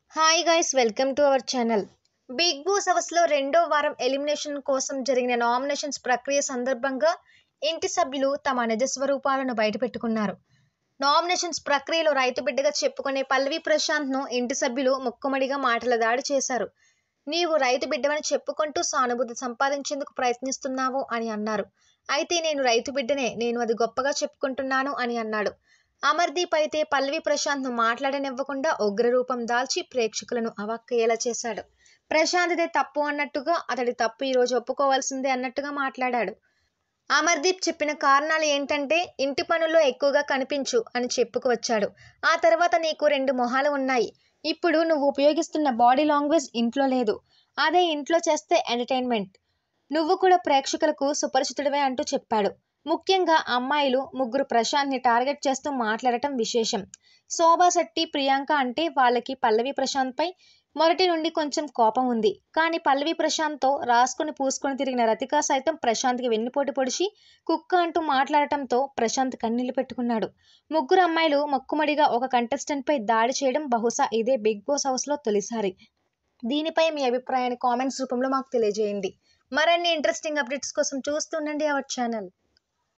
hi guys welcome to our channel Big Boss హౌస్లో రెండో వారం ఎలిమినేషన్ కోసం జరిగిన నామినేషన్స్ ప్రక్రియ సందర్భంగా ఇంటి సభ్యులు తమ నిజ స్వరూపాలను బయటపెట్టుకున్నారు నామినేషన్స్ ప్రక్రియలో రైతు బిడ్డగా చెప్పుకునే పల్లవి ప్రశాంత్ను ఇంటి సభ్యులు ముక్కుమడిగా మాటల దాడి చేశారు నీవు రైతు బిడ్డవని చెప్పుకుంటూ సానుభూతి సంపాదించేందుకు ప్రయత్నిస్తున్నావు అని అన్నారు అయితే నేను రైతు బిడ్డనే నేను అది గొప్పగా చెప్పుకుంటున్నాను అని అన్నాడు అమర్దీప్ అయితే పల్లవి ప్రశాంత్ను మాట్లాడనివ్వకుండా ఉగ్రరూపం దాల్చి ప్రేక్షకులను అవాక్కయ్యేలా చేశాడు ప్రశాంత్దే తప్పు అన్నట్టుగా అతడి తప్పు ఈరోజు ఒప్పుకోవాల్సిందే అన్నట్టుగా మాట్లాడాడు అమర్దీప్ చెప్పిన కారణాలు ఏంటంటే ఇంటి పనుల్లో ఎక్కువగా కనిపించు అని చెప్పుకువచ్చాడు ఆ తర్వాత నీకు రెండు మొహాలు ఉన్నాయి ఇప్పుడు నువ్వు ఉపయోగిస్తున్న బాడీ లాంగ్వేజ్ ఇంట్లో లేదు అదే ఇంట్లో చేస్తే ఎంటర్టైన్మెంట్ నువ్వు కూడా ప్రేక్షకులకు సుపరిచితుడివే అంటూ చెప్పాడు ముఖ్యంగా అమ్మాయిలు ముగ్గురు ప్రశాంత్ని టార్గెట్ చేస్తూ మాట్లాడటం విశేషం శోభా శెట్టి ప్రియాంక అంటే వాళ్ళకి పల్లవి ప్రశాంత్పై మొదటి నుండి కొంచెం కోపం ఉంది కానీ పల్లవి ప్రశాంత్తో రాసుకుని పూసుకొని తిరిగిన రతిక సైతం ప్రశాంత్కి వెన్నుపోటు పొడిచి కుక్క అంటూ మాట్లాడటంతో ప్రశాంత్ కన్నీళ్లు పెట్టుకున్నాడు ముగ్గురు అమ్మాయిలు మొక్కుమడిగా ఒక కంటెస్టెంట్పై దాడి చేయడం బహుశా ఇదే బిగ్ బాస్ హౌస్లో తొలిసారి దీనిపై మీ అభిప్రాయాన్ని కామెంట్స్ రూపంలో మాకు తెలియజేయండి మరిన్ని ఇంట్రెస్టింగ్ అప్డేట్స్ కోసం చూస్తుండండి అవర్ ఛానల్